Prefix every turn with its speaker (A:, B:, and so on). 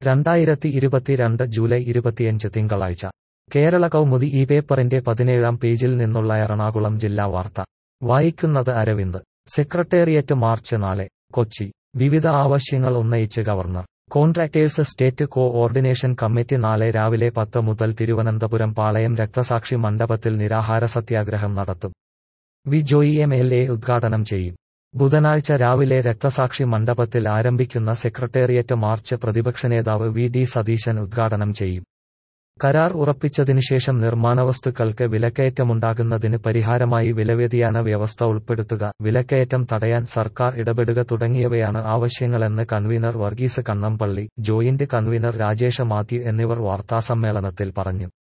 A: രണ്ടായിരത്തി ഇരുപത്തിരണ്ട് ജൂലൈ ഇരുപത്തിയഞ്ച് തിങ്കളാഴ്ച കേരള കൗമുദി ഈ പേപ്പറിന്റെ പതിനേഴാം പേജിൽ നിന്നുള്ള എറണാകുളം ജില്ലാ വാർത്ത വായിക്കുന്നത് അരവിന്ദ് സെക്രട്ടേറിയറ്റ് മാർച്ച് നാളെ കൊച്ചി വിവിധ ആവശ്യങ്ങൾ ഉന്നയിച്ച് governor contractors state co ordination committee നാളെ രാവിലെ പത്ത് മുതൽ തിരുവനന്തപുരം പാളയം രക്തസാക്ഷി മണ്ഡപത്തിൽ നിരാഹാര സത്യാഗ്രഹം നടത്തും V Joy M L A ഉദ്ഘാടനം ചെയ്യും ബുധനാഴ്ച രാവിലെ രക്തസാക്ഷി മണ്ഡപത്തിൽ ആരംഭിക്കുന്ന സെക്രട്ടേറിയറ്റ് മാർച്ച് പ്രതിപക്ഷ നേതാവ് വി ഡി സതീശൻ ഉദ്ഘാടനം ചെയ്യും കരാർ ഉറപ്പിച്ചതിനുശേഷം നിർമ്മാണ വസ്തുക്കൾക്ക് വിലക്കയറ്റമുണ്ടാകുന്നതിന് പരിഹാരമായി വിലവ്യതിയാന വ്യവസ്ഥ ഉൾപ്പെടുത്തുക വിലക്കയറ്റം തടയാൻ സർക്കാർ ഇടപെടുക തുടങ്ങിയവയാണ് ആവശ്യങ്ങളെന്ന് convener Varghese Kannampally joint convener Rajesh Mathew എന്നിവർ വാർത്താസമ്മേളനത്തിൽ പറഞ്ഞു